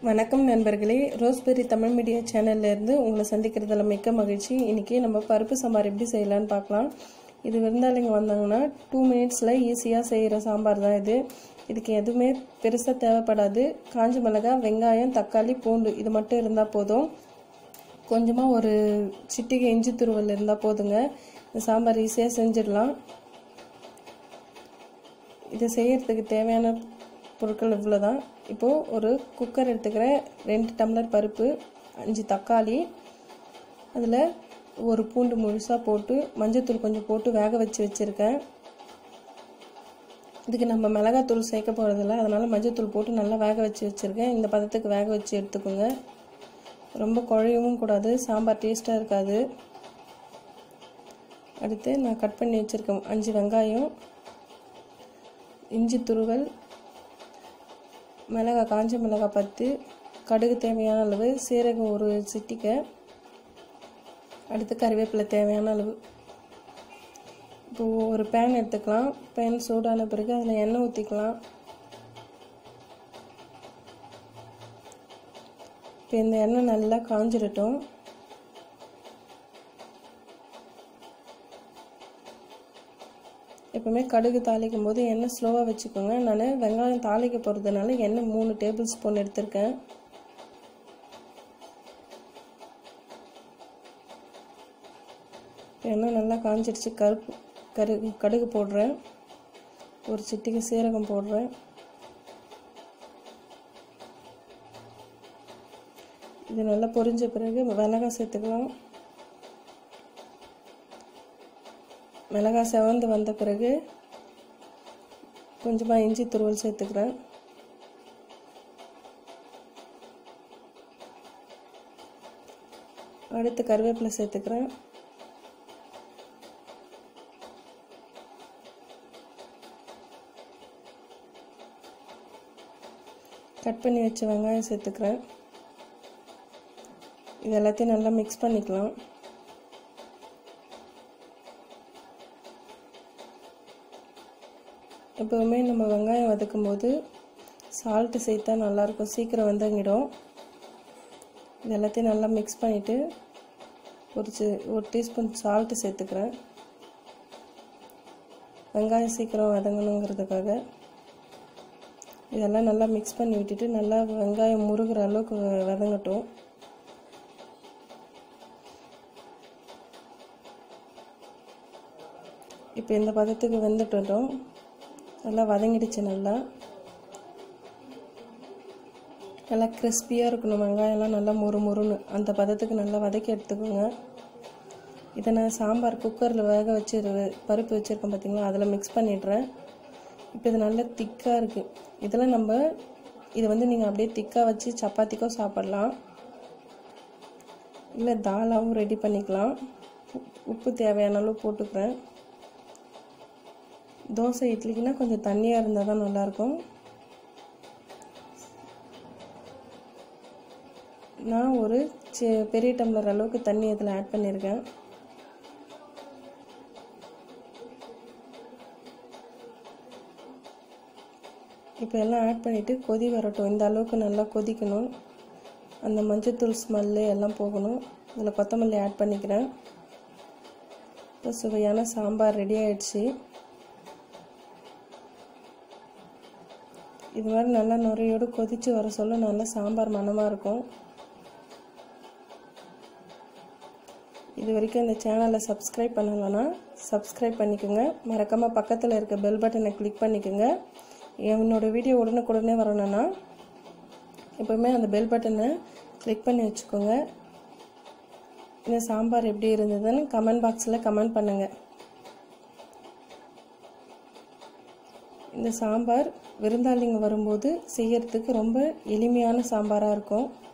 வணக்கம் நண்பர்களே raspberry Tamil media சேனல்ல இருந்து உங்களை சந்திக்கிறதுல மிக்க மகிழ்ச்சி இன்னைக்கு நம்ம பருப்பு சாம்பார் எப்படி செய்யலாம்னு பார்க்கலாம் இது விருந்தாளிங்க வந்தாங்கன்னா டூ மினிட்ஸில் ஈஸியாக செய்கிற சாம்பார் தான் இது இதுக்கு எதுவுமே பெருசாக தேவைப்படாது காஞ்ச மிளகாய் வெங்காயம் தக்காளி பூண்டு இது மட்டும் இருந்தால் போதும் கொஞ்சமாக ஒரு சிட்டிகை இஞ்சி துருவல் இருந்தால் போதுங்க இந்த சாம்பார் ஈஸியாக செஞ்சிடலாம் இதை செய்யறதுக்கு தேவையான பொருட்கள் இவ்வளோ தான் இப்போது ஒரு குக்கர் எடுத்துக்கிறேன் ரெண்டு டம்ளர் பருப்பு அஞ்சு தக்காளி அதில் ஒரு பூண்டு முழுசாக போட்டு மஞ்சத்தூள் கொஞ்சம் போட்டு வேக வச்சு வச்சுருக்கேன் இதுக்கு நம்ம மிளகாத்தூள் சேர்க்க போகிறதில்ல அதனால் மஞ்சத்தூள் போட்டு நல்லா வேக வச்சு வச்சுருக்கேன் இந்த பதத்துக்கு வேக வச்சு எடுத்துக்கோங்க ரொம்ப குழையவும் கூடாது சாம்பார் டேஸ்ட்டாக இருக்காது அடுத்து நான் கட் பண்ணி வச்சுருக்கேன் அஞ்சு வெங்காயம் இஞ்சி துருவல் மிளகாய் காஞ்ச மிளகாய் பத்து கடுகு தேவையான அளவு சீரகம் ஒரு சிட்டிக்கை அடுத்து கறிவேப்பிலை தேவையான அளவு இப்போ ஒரு பேன் எடுத்துக்கலாம் பேன் சூடான பிறகு அதில் எண்ணெய் ஊற்றிக்கலாம் இப்போ இந்த எண்ணெய் நல்லா காஞ்சிடட்டும் எப்பவுமே கடுகு தாளிக்கும் போது எண்ணெய் ஸ்லோவாக வச்சுக்கோங்க நான் வெங்காயம் தாளிக்க போகிறதுனால எண்ணெய் மூணு டேபிள் ஸ்பூன் எடுத்திருக்கேன் எண்ணெய் நல்லா காஞ்சிடுச்சு கருப்பு கரு கடுகு போடுறேன் ஒரு சிட்டிக்கு சீரகம் போடுறேன் இது நல்லா பொரிஞ்ச பிறகு மிளகாய் சேர்த்துக்கலாம் மிளகாய் செவந்து வந்த பிறகு கொஞ்சமாக இஞ்சி துருவல் சேர்த்துக்கிறேன் அடுத்து கருவேப்பிலை சேர்த்துக்கிறேன் கட் பண்ணி வச்ச வெங்காயம் சேர்த்துக்கிறேன் இது எல்லாத்தையும் நல்லா மிக்ஸ் பண்ணிக்கலாம் எப்போவுமே நம்ம வெங்காயம் வதக்கும் போது சால்ட்டு சேர்த்தா நல்லாயிருக்கும் சீக்கிரம் வதங்கிடும் இது எல்லாத்தையும் நல்லா மிக்ஸ் பண்ணிவிட்டு ஒரு சி ஒரு டீஸ்பூன் சால்ட்டு சேர்த்துக்கிறேன் வெங்காயம் சீக்கிரம் வதங்கணுங்கிறதுக்காக இதெல்லாம் நல்லா மிக்ஸ் பண்ணி விட்டுட்டு நல்லா வெங்காயம் முருகிற அளவுக்கு வதங்கட்டும் இப்போ இந்த பதத்துக்கு வெந்துட்டோம் நல்லா வதங்கிடுச்சு நல்லா நல்லா கிறிஸ்பியாக இருக்கணும் வெங்காயம்லாம் நல்லா முறு முறுன்னு அந்த பதத்துக்கு நல்லா வதக்கி எடுத்துக்கோங்க இதை நான் சாம்பார் குக்கரில் வேக வச்சு பருப்பு வச்சுருக்கேன் பார்த்தீங்களா அதில் மிக்ஸ் பண்ணிடுறேன் இப்போ இது நல்லா திக்காக இருக்குது இதெல்லாம் நம்ம இதை வந்து நீங்கள் அப்படியே திக்காக வச்சு சப்பாத்திக்கோ சாப்பிட்லாம் இல்லை தாலாவும் ரெடி பண்ணிக்கலாம் உப்பு தேவையான அளவு போட்டுக்கிறேன் தோசை இட்லிக்குன்னா கொஞ்சம் தண்ணியாக இருந்தால் தான் நல்லாயிருக்கும் நான் ஒரு பெரிய டம்ளர் அளவுக்கு தண்ணி இதில் ஆட் பண்ணியிருக்கேன் இப்போ எல்லாம் ஆட் பண்ணிவிட்டு கொதி வரட்டும் இந்த அளவுக்கு நல்லா கொதிக்கணும் அந்த மஞ்சத்தூள் ஸ்மெல்லு எல்லாம் போகணும் இதில் கொத்தமல்லி ஆட் பண்ணிக்கிறேன் இப்போ சுவையான சாம்பார் ரெடி ஆயிடுச்சு இது மாதிரி நல்லா நுரையோடு கொதித்து வர சொல்ல நல்லா சாம்பார் மனமாக இருக்கும் இது வரைக்கும் இந்த சேனலை சப்ஸ்கிரைப் பண்ணலைன்னா சப்ஸ்கிரைப் பண்ணிக்கோங்க மறக்காமல் பக்கத்தில் இருக்க பெல் பட்டனை கிளிக் பண்ணிக்கோங்க என்னோட வீடியோ உடனுக்குடனே வரணும்னா எப்போவுமே அந்த பெல் பட்டனை கிளிக் பண்ணி வச்சுக்கோங்க இந்த சாம்பார் எப்படி இருந்ததுன்னு கமெண்ட் பாக்ஸில் கமெண்ட் பண்ணுங்கள் இந்த சாம்பார் விருந்தாளிங்க வரும்போது செய்யறதுக்கு ரொம்ப எளிமையான சாம்பாராக இருக்கும்